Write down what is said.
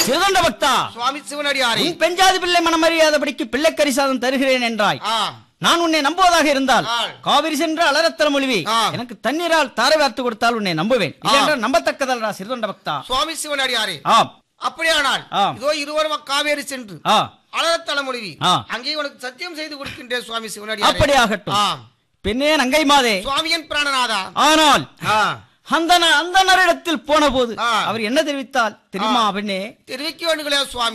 சிறுதொண்ட பக்தா சுவாமி சிவனடியாரே உன் பெஞ்சாதி பிள்ளை மனமறியாதபடிக்கு பிள்ளைக்கரி சாதம் தருகிறேன் என்றாய் ஆம் நான் உன்னை நம்புவதாக இருந்தால் ஆ. காவிரி சென்று அலரத்தல மொழிவி ஆ. எனக்கு தண்ணீரால் தாரை வார்த்து கொடுத்தால் உன்னை நம்புவேன் இல்லையென்றால் நம்பத்தக்கதல்ரா சிறுதொண்ட பக்தா சுவாமி சிவனடியாரே ஆம் அப்படியானால் ஆம். இதோ இருவரும் காவேரி சென்று ஆ அலரத்தலமொழி ஆ. அங்கே உனக்கு சத்தியம் செய்து கொடுக்கின்றேன் சுவாமி சிவனடியாரே அப்படி ஆகட்டும் ஆம் பெண்ணே நங்கை மாதே சுவாமியன் பிராணநாதா ஆனால் ஆ. அந்த ந- அந்த நரிடத்தில் போன போது ஆ. அவர் என்ன தெரிவித்தால் தெரியுமா பெண்ணே தெரிவிக்க வேண்டுகளே சுவாமி